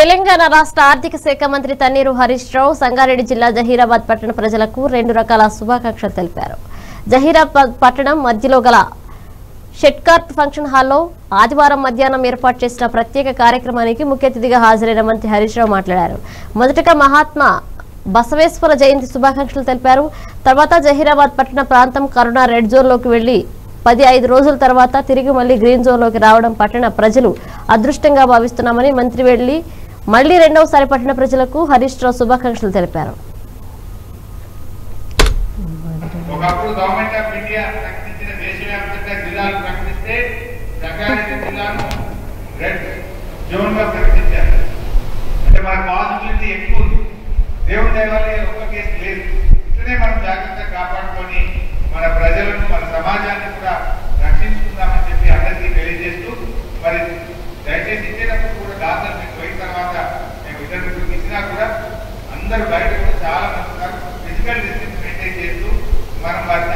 తెలంగాణ రాష్ట్ర ఆర్థిక శాఖ మంత్రి తన్నీరు హరీష్ రావు సంగారెడ్డి జిల్లా జహీరాబాద్ పట్టణ ప్రజలకు రెండు రకాల శుభాకాంక్షలు తెలిపారు జహీరాబాద్ పట్టణం మధ్యలో గల షెట్కార్ట్ ఫంక్షన్ హాల్లో ఆదివారం మధ్యాహ్నం ఏర్పాటు చేసిన ప్రత్యేక కార్యక్రమానికి ముఖ్య అతిథిగా హాజరైన మంత్రి హరీష్ రావు మాట్లాడారు మొదటగా మహాత్మా బసవేశ్వర జయంతి శుభాకాంక్షలు తెలిపారు తర్వాత జహీరాబాద్ పట్టణ ప్రాంతం కరోనా రెడ్ జోన్లోకి వెళ్లి పది ఐదు రోజుల తర్వాత తిరిగి మళ్లీ గ్రీన్ జోన్లోకి రావడం పట్టణ ప్రజలు అదృష్టంగా భావిస్తున్నామని మంత్రి వెళ్లి మళ్లీ రెండవసారి పట్టణ ప్రజలకు హరీష్ రావు శుభాకాంక్షలు తెలిపారు ఒకప్పుడు గవర్నమెంట్ ఆఫ్ ఇండియా ప్రకటించిన దేశవ్యాప్తంగా జిల్లాలు ప్రకటిస్తే సంగారెడ్డి జిల్లాను రెడ్ జోన్ లో ప్రకటించారు అంటే మన పాజిబిలిటీ ఎక్కువ ఉంది దేవుడి దేవాలయ ఒక్క కేసు లేదు ఇట్లనే మనం జాగ్రత్తగా కాపాడుకొని మన ప్రజలను మన సమాజాన్ని కూడా రక్షించుకుందామని చెప్పి అందరికీ తెలియజేస్తూ మరి దయచేసి ఇచ్చేటప్పుడు కూడా డాక్టర్ మీకు పోయిన తర్వాత మేము ఇద్దరు ముగ్గురికి ఇచ్చినా కూడా అందరూ బయట కూడా చాలా మంది ఉన్నారు ఫిజికల్ డిస్టెన్స్ మెయింటైన్ చేస్తూ మనం వారి